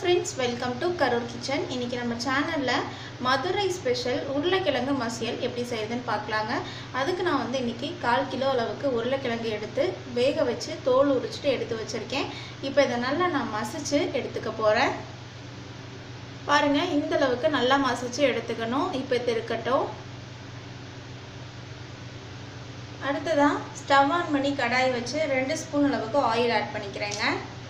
friends welcome to Karur kitchen இன்றைக்கி நம்ம சேனலில் மதுரை ஸ்பெஷல் உருளைக்கிழங்கு மசியல் எப்படி செய்யுதுன்னு பார்க்கலாங்க அதுக்கு நான் வந்து இன்றைக்கி கால் கிலோ அளவுக்கு உருளைக்கிழங்கு எடுத்து வேக வச்சு தோல் உரிச்சிட்டு எடுத்து வச்சுருக்கேன் இப்போ இதை நல்லா நான் மசிச்சு எடுத்துக்க போகிறேன் பாருங்கள் இந்த அளவுக்கு நல்லா மசிச்சு எடுத்துக்கணும் இப்போ இது இருக்கட்டும் அடுத்ததான் ஸ்டவ் ஆன் பண்ணி கடாய் வச்சு ரெண்டு ஸ்பூன் அளவுக்கு ஆயில் ஆட் பண்ணிக்கிறேங்க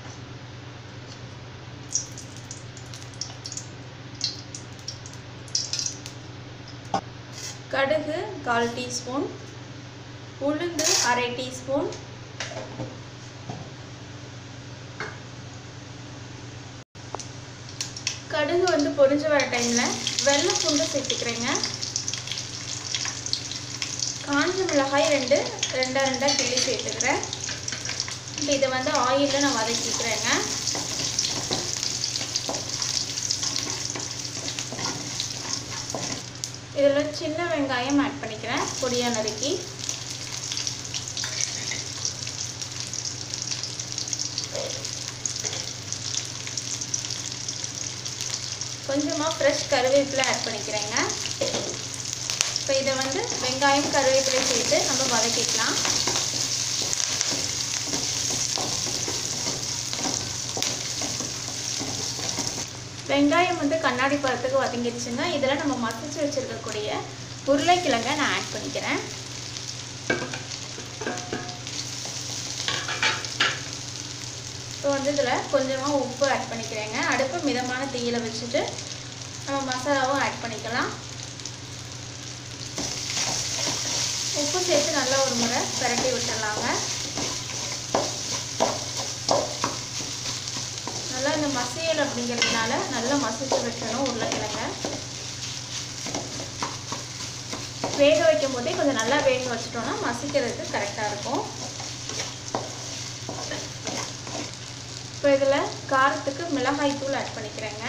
கடுகு கால் டீஸ்பூன் உளுந்து அரை டீஸ்பூன் கடுகு வந்து பொரிஞ்சு வர டைமில் வெள்ளை பூண்டு சேர்த்துக்கிறேங்க காஞ்ச மிளகாய் ரெண்டு ரெண்டாக ரெண்டாக கிள்ளி சேர்த்துக்கிறேன் இப்போ இதை வந்து ஆயிலில் நான் வதக்கிக்கிறேங்க இதில் சின்ன வெங்காயம் ஆட் பண்ணிக்கிறேன் பொடியாக நறுக்கி கொஞ்சமாக ஃப்ரெஷ் கருவேப்பிலை ஆட் பண்ணிக்கிறேங்க இப்போ இதை வந்து வெங்காயம் கருவேப்பிலை சேர்த்து நம்ம வதக்கிக்கலாம் வெங்காயம் வந்து கண்ணாடி பழத்துக்கு வதங்கிடுச்சுங்க இதில் நம்ம மசிச்சு வச்சுருக்கக்கூடிய உருளைக்கிழங்கை நான் ஆட் பண்ணிக்கிறேன் இப்போ வந்து இதில் கொஞ்சமாக உப்பு ஆட் பண்ணிக்கிறேங்க அடுப்பு மிதமான தீயில் வச்சுட்டு நம்ம மசாலாவும் ஆட் பண்ணிக்கலாம் உப்பு சேர்த்து நல்லா ஒரு முறை பிரட்டி விட்டுடலாங்க நல்லா இந்த மசியல் அப்படிங்கிறதுனால நல்லா மசிச்சு விட்டுறணும் உருளைக்கிழங்க வேக வைக்கும் போதே கொஞ்சம் நல்லா வேக வச்சிட்டோம்னா மசிக்கிறதுக்கு கரெக்டாக இருக்கும் இப்போ இதில் காரத்துக்கு மிளகாய் தூள் ஆட் பண்ணிக்கிறேங்க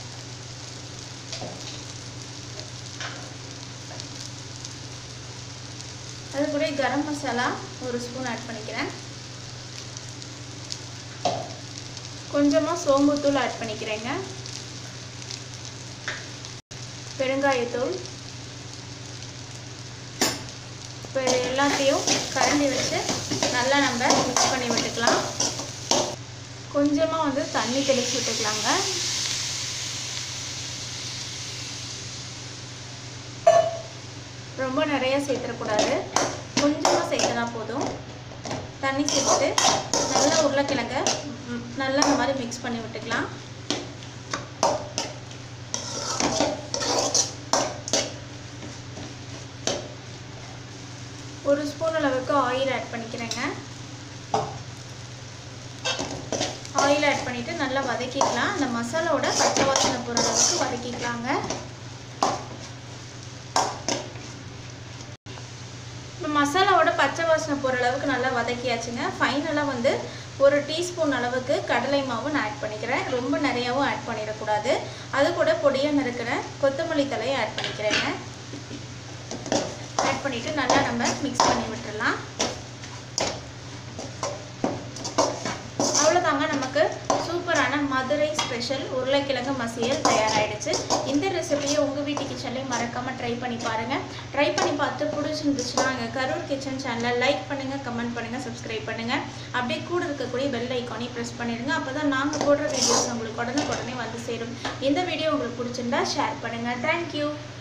அது கூட கரம் மசாலா ஒரு ஸ்பூன் ஆட் பண்ணிக்கிறேன் கொஞ்சமாக சோம்புத்தூள் ஆட் பண்ணிக்கிறேங்க பெருங்காயத்தூள் இப்போ இது எல்லாத்தையும் கரண்டி வச்சு நல்லா நம்ம மிக்ஸ் பண்ணி விட்டுக்கலாம் கொஞ்சமாக வந்து தண்ணி தெளித்து விட்டுக்கலாங்க ரொம்ப நிறைய சேர்த்துடக்கூடாது கொஞ்சமாக சேர்த்தனா போதும் தண்ணி சேர்த்துட்டு நல்லா உருளைக்கிழங்க நல்லா இந்த மாதிரி மிக்ஸ் பண்ணி விட்டுக்கலாம் ஒரு ஸ்பூன் அளவுக்கு ஆயில் ஆட் பண்ணிக்கிறேங்க ஆயில் ஆட் பண்ணிவிட்டு நல்லா வதக்கிக்கலாம் அந்த மசாலாவோட பச்சை வாசனை போகிற அளவுக்கு வதக்கிக்கலாங்க இப்போ மசாலாவோட பச்சை வாசனை போகிற அளவுக்கு நல்லா வதக்கியாச்சுங்க ஃபைனலாக வந்து ஒரு டீஸ்பூன் அளவுக்கு கடலை மாவு நான் ஆட் பண்ணிக்கிறேன் ரொம்ப நிறையாவும் ஆட் பண்ணிடக்கூடாது அது கூட பொடியாக நறுக்கிற கொத்தமல்லி தலையை ஆட் பண்ணிக்கிறேங்க ஆட் பண்ணிவிட்டு நல்லா நம்ம மிக்ஸ் பண்ணி விட்டுடலாம் அவ்வளோதாங்க நமக்கு சூப்பரான மதுரை ஸ்பெஷல் உருளைக்கிழங்கு மசியல் தயாராகிடுச்சு இந்த ரெசிபியை உங்கள் வீட்டு கிச்சன்லேயும் மறக்காமல் ட்ரை பண்ணி பாருங்கள் ட்ரை பண்ணி பார்த்து பிடிச்சிருந்துச்சுன்னா எங்கள் கரூர் கிச்சன் சேனலை லைக் பண்ணுங்கள் கமெண்ட் பண்ணுங்கள் சப்ஸ்கிரைப் பண்ணுங்கள் அப்படியே கூட இருக்கக்கூடிய பெல் ஐக்கானையும் ப்ரெஸ் பண்ணிடுங்க அப்போ தான் நாங்கள் போடுற வீடியோஸ் உங்களுக்கு உடனே உடனே வந்து சேரும் இந்த வீடியோ உங்களுக்கு பிடிச்சிருந்தா ஷேர் பண்ணுங்கள் தேங்க்யூ